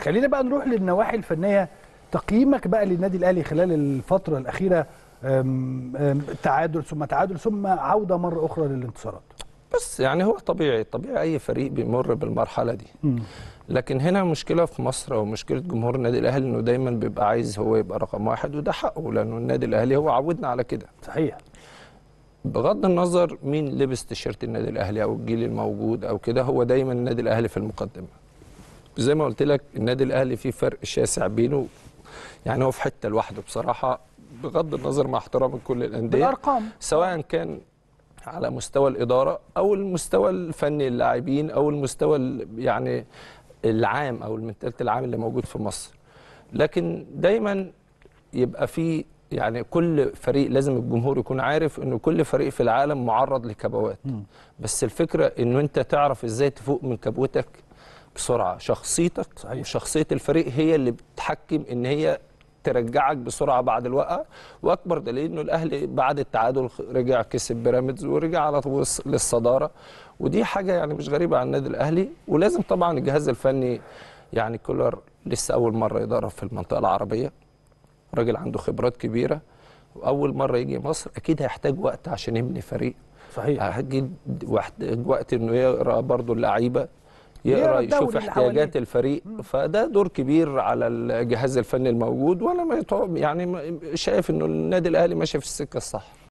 خلينا بقى نروح للنواحي الفنيه تقييمك بقى للنادي الاهلي خلال الفتره الاخيره أم، أم، تعادل ثم تعادل ثم عوده مره اخرى للانتصارات بس يعني هو طبيعي طبيعي اي فريق بيمر بالمرحله دي لكن هنا مشكله في مصر او مشكله جمهور النادي الاهلي انه دايما بيبقى عايز هو يبقى رقم واحد وده حقه لانه النادي الاهلي هو عودنا على كده صحيح بغض النظر مين لبس تيشيرت النادي الاهلي او الجيل الموجود او كده هو دايما النادي الاهلي في المقدمه زي ما قلت لك النادي الاهلي فيه فرق شاسع بينه يعني هو في حته لوحده بصراحه بغض النظر مع احترام كل الانديه بالارقام سواء كان على مستوى الاداره او المستوى الفني اللاعبين او المستوى ال- يعني العام او المنتاليتي العام اللي موجود في مصر لكن دايما يبقى في يعني كل فريق لازم الجمهور يكون عارف انه كل فريق في العالم معرض لكبوات بس الفكره انه انت تعرف ازاي تفوق من كبوتك بسرعه شخصيتك صحيح. وشخصيه الفريق هي اللي بتحكم ان هي ترجعك بسرعه بعد الوقعه واكبر دليل انه الاهلي بعد التعادل رجع كسب بيراميدز ورجع على طول للصداره ودي حاجه يعني مش غريبه عن النادي الاهلي ولازم طبعا الجهاز الفني يعني كولر لسه اول مره يدرب في المنطقه العربيه راجل عنده خبرات كبيره واول مره يجي مصر اكيد هيحتاج وقت عشان يبني فريق صحيح هيحتاج واحتاج وقت انه يقرا برضو اللعيبه يقرأ يقرا الدوري يشوف اللي احتياجات حواليه. الفريق فده دور كبير على الجهاز الفني الموجود وانا ما يتوب- يعني ما- شايف انه النادي الاهلي ماشي في السكه الصح